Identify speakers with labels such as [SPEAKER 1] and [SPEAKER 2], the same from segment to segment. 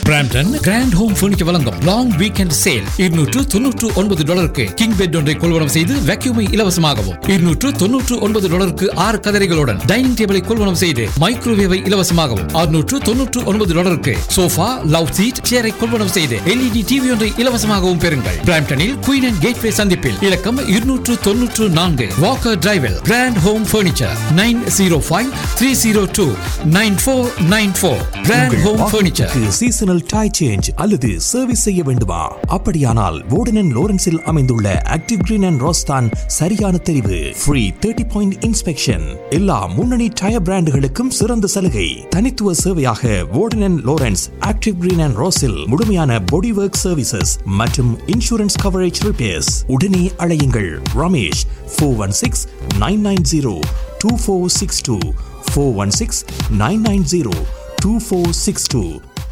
[SPEAKER 1] Brampton grand home furniture வழங்கும் long weekend sale இருநூற்று தொன்னூற்று ஒன்பது டாலருக்கு கிங் பெட் ஒன்றை கொள்வனம் செய்து வேக்யூமை இலவசமாகவும் இருநூற்று தொன்னூற்று ஒன்பது டாலருக்கு ஆறு கதரைகளுடன் டைனிங் டேபிளை கொள்வனம் செய்து மைக்ரோவேவை இலவசமாகவும் அறுநூற்று தொன்னூற்று ஒன்பது டாலருக்கு சோஃபா லவ் சீட் சேரை கொள்வனம் செய்து எல்இடி டிவி ஒன்றை இலவசமாகவும் பெறுங்கள் பிராம்டனில் குயின் அண்ட் கேட்வே சந்திப்பில் இலக்கம் இருநூற்று தொன்னூற்று நான்கு வாக்கர் டிரைவில் grand home furniture nine zero five three zero two nine four nine four grand home furniture
[SPEAKER 2] seasonal tyre change அல்லது சர்வீஸ் செய்ய வேண்டுமா அப்படியானால் வோர்டன் லோரன்ஸில் அமைந்துள்ள ஆக்டிவ் கிரீன் அண்ட் ரோஸ் தான் சரியான தெரிவு ஃப்ரீ தேர்ட்டி பாயிண்ட் இன்ஸ்பெக்ஷன் எல்லா முன்னணி டயர் பிராண்டுகளுக்கும் சிறந்த சலுகை தனித்துவ சேவையாக Warden Lawrence active green and ரோஸில் முழுமையான பாடி ஒர்க் சர்வீசஸ் மற்றும் இன்சூரன்ஸ் கவரேஜ் ரிப்பேர்ஸ் உடனே அழையுங்கள் Ramesh four one six nine nine zero two four six two four one six nine nine zero two four six two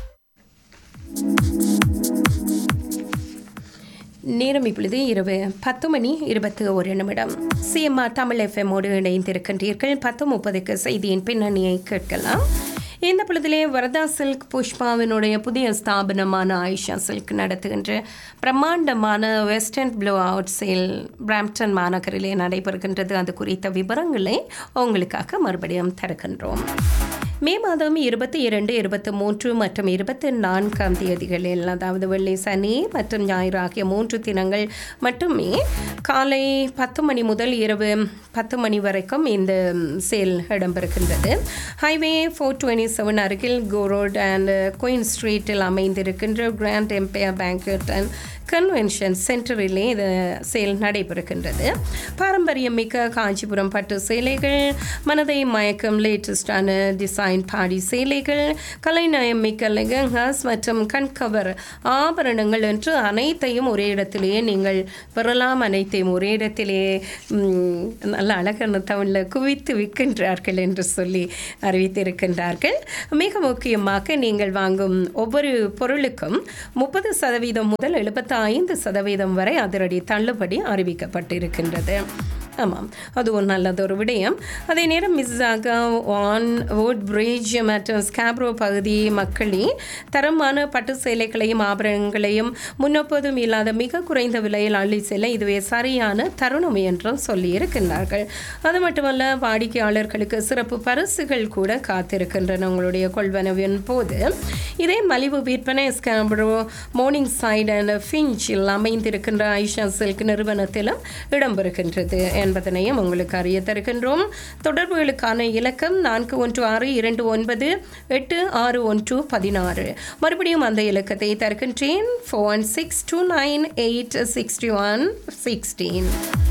[SPEAKER 3] நேரம் இப்பொழுது இரவு பத்து மணி இருபத்தி ஒரு நிமிடம் சிஎம்ஆர் தமிழ் எஃப்எம்மோடு இணைந்திருக்கின்றீர்கள் பத்து முப்பதுக்கு செய்தியின் பின்னணியை கேட்கலாம் இந்த பொழுதிலே வரதா சில்க் புஷ்பாவினுடைய புதிய ஸ்தாபனமான ஆயிஷா சில்க் நடத்துகின்ற பிரம்மாண்டமான western blue out sale Brampton மாநகரிலே நடைபெறுகின்றது அது குறித்த விவரங்களை உங்களுக்காக மறுபடியும் தருகின்றோம் மே மாதம் இருபத்தி இரண்டு இருபத்தி மூன்று மற்றும் இருபத்தி நான்காம் தேதிகளில் அதாவது வெள்ளி சனி மற்றும் ஞாயிறு ஆகிய மூன்று தினங்கள் மட்டுமே காலை பத்து மணி முதல் இரவு பத்து மணி வரைக்கும் இந்த சேல் இடம்பெறுகின்றது ஹைவே ஃபோர் டுவெண்ட்டி செவன் அருகில் கோரோட் அண்ட் குயின் ஸ்ட்ரீட்டில் அமைந்திருக்கின்ற Grand Empire Banquet and Convention சென்டரிலே இது சேல் நடைபெறுகின்றது பாரம்பரியம் மிக்க காஞ்சிபுரம் பட்டு சேலைகள் மனதை மயக்கம் லேட்டஸ்டான டிசைன் பாடி சேலைகள் கலைநயம் மிக்க லெகங்காஸ் மற்றும் கண்கவர் ஆபரணங்கள் என்று அனைத்தையும் ஒரே இடத்திலேயே நீங்கள் பெறலாம் அனைத்தையும் ஒரே இடத்திலே ம், நல்ல அழகான தமிழில் குவித்து விற்கின்றார்கள் என்று சொல்லி அறிவித்திருக்கின்றார்கள் மிக முக்கியமாக நீங்கள் வாங்கும் ஒவ்வொரு பொருளுக்கும் முப்பது சதவீதம் முதல் எழுபத்தி ஐந்து சதவீதம் வரை அதிரடி தள்ளுபடி அறிவிக்கப்பட்டிருக்கின்றது ஆமாம் அது ஒரு நல்லதொரு விடயம் அதே நேரம் மிஸ்ஸாக ஆன் வுட் பிரிட்ஜ் மற்றும் ஸ்காப்ரோ பகுதி மக்களே தரமான பட்டு சேலைகளையும் ஆபரணங்களையும் முன்னெப்போதும் இல்லாத மிக குறைந்த விலையில் அள்ளி செல்ல இதுவே சரியான தருணம் என்றும் சொல்லியிருக்கின்றார்கள் அது மட்டுமல்ல வாடிக்கையாளர்களுக்கு சிறப்பு பரிசுகள் கூட காத்திருக்கின்றன உங்களுடைய கொள்வனவின் போது இதே மலிவு விற்பனை ஸ்காப்ரோ மோர்னிங் சைட் அண்ட் ஃபிஞ்சில் அமைந்திருக்கின்ற ஐஷா சில்க் நிறுவனத்திலும் இடம்பெறுகின்றது என்பதனையும் உங்களுக்கு அறிய தருகின்றோம் தொடர்புகளுக்கான இலக்கம் நான்கு ஒன்று ஆறு இரண்டு ஒன்பது எட்டு ஆறு ஒன்று பதினாறு மறுபடியும் அந்த இலக்கத்தை தருகின்றேன் four one six two nine eight sixty one sixteen